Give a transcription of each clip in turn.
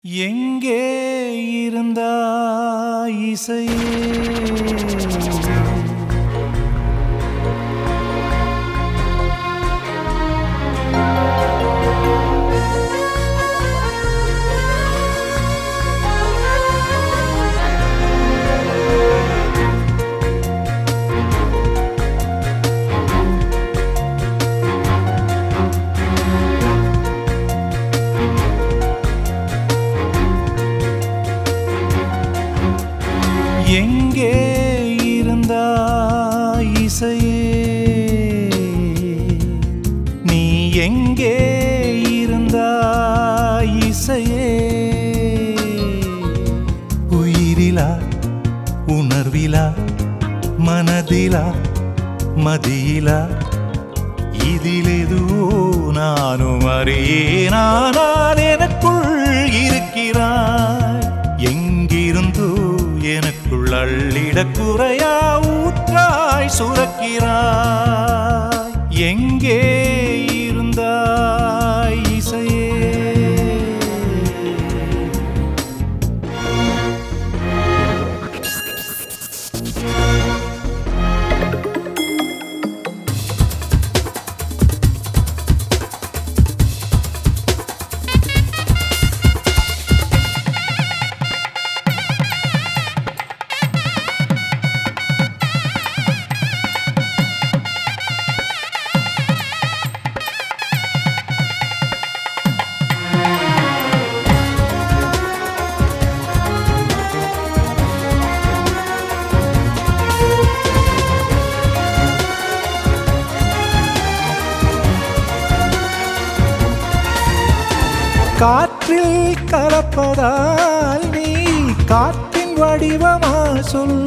எங்கே இருந்தா இசையே எங்கே இருந்தா இசையே நீ எங்கே இருந்தா இசையே உயிரிலா உணர்விலா மனதிலா மதியிலா இதிலெதுவோ நானும் அறியேனானால் எனக்குள் இருக்கிறாய் எங்கிருந்தோ எனக்குள் அள்ளிடக் குறையா ஊற்றாய் சுரக்கிறாய் எங்கே இருந்தாய் இசையே காற்றில் கலப்பதால் நீ காற்றின் வடிவமா சொல்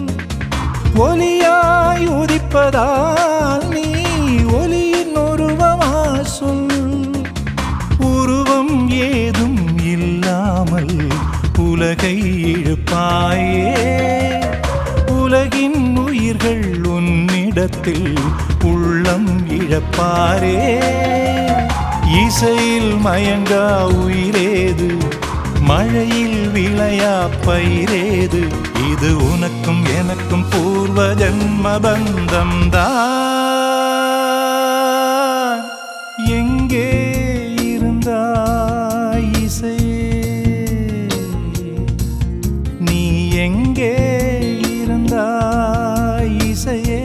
ஒலியாய் உதிப்பதால் நீ ஒலியின் உருவமா சொல் உருவம் ஏதும் இல்லாமல் உலகை இழுப்பாயே உலகின் உயிர்கள் உன்னிடத்தில் உள்ளம் இழப்பாரே இசையில் மயங்கா உயிரேது மழையில் விளையா பயிரேது இது உனக்கும் எனக்கும் பூர்வ ஜன்ம பந்தம் தான் எங்கே இருந்தாய் இசையே நீ எங்கே இருந்தாய் இசையே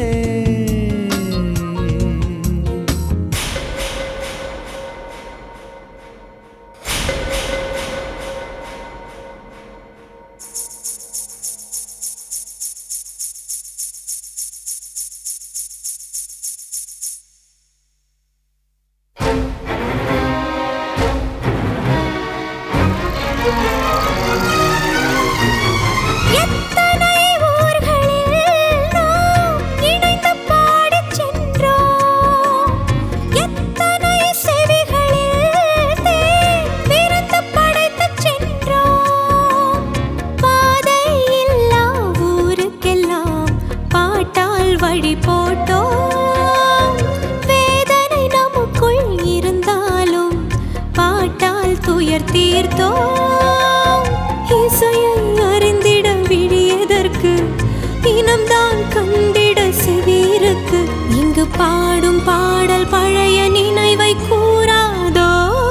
எத்தனை ஊர்களில் நாம் இணைந்து பாடிச் சென்றோம் எத்தனை செவிகளில் தேன் விருந்து படைத்துச் சென்றோம் பாதை இல்லா ஊருக்கெல்லாம் பாட்டால் வழி போட்டோம் வேதனை நமக்குள் இருந்தாலும் பாட்டால் துயர் தீர்த்தோம் இசையை அறிந்திட விழியதற்கு இனம்தான் கண்டிட செவிருக்கு இங்கு பாடும் பாடல் பழைய நினைவை கூறாதோ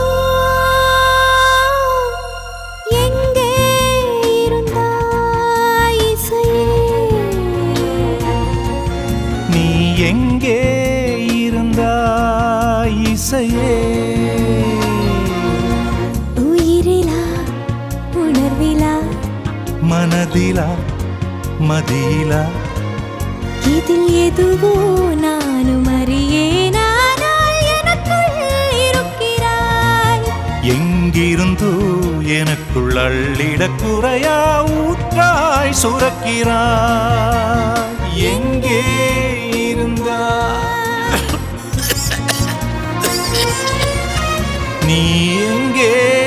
எங்கே இருந்தாய் இசையே நீ எங்கே இருந்தாய் இசையே உயிரிலா உணர்விலா மனதிலா மதியிலா இதில் எதுவோ நானும் அறியேனானால் எனக்குள் இருக்கிறாய் எங்கிருந்தோ எனக்குள் அள்ளிடக் குறையா ஊற்றாய் சுரக்கிறாய் எங்கே இருந்தாய் நீ எங்கே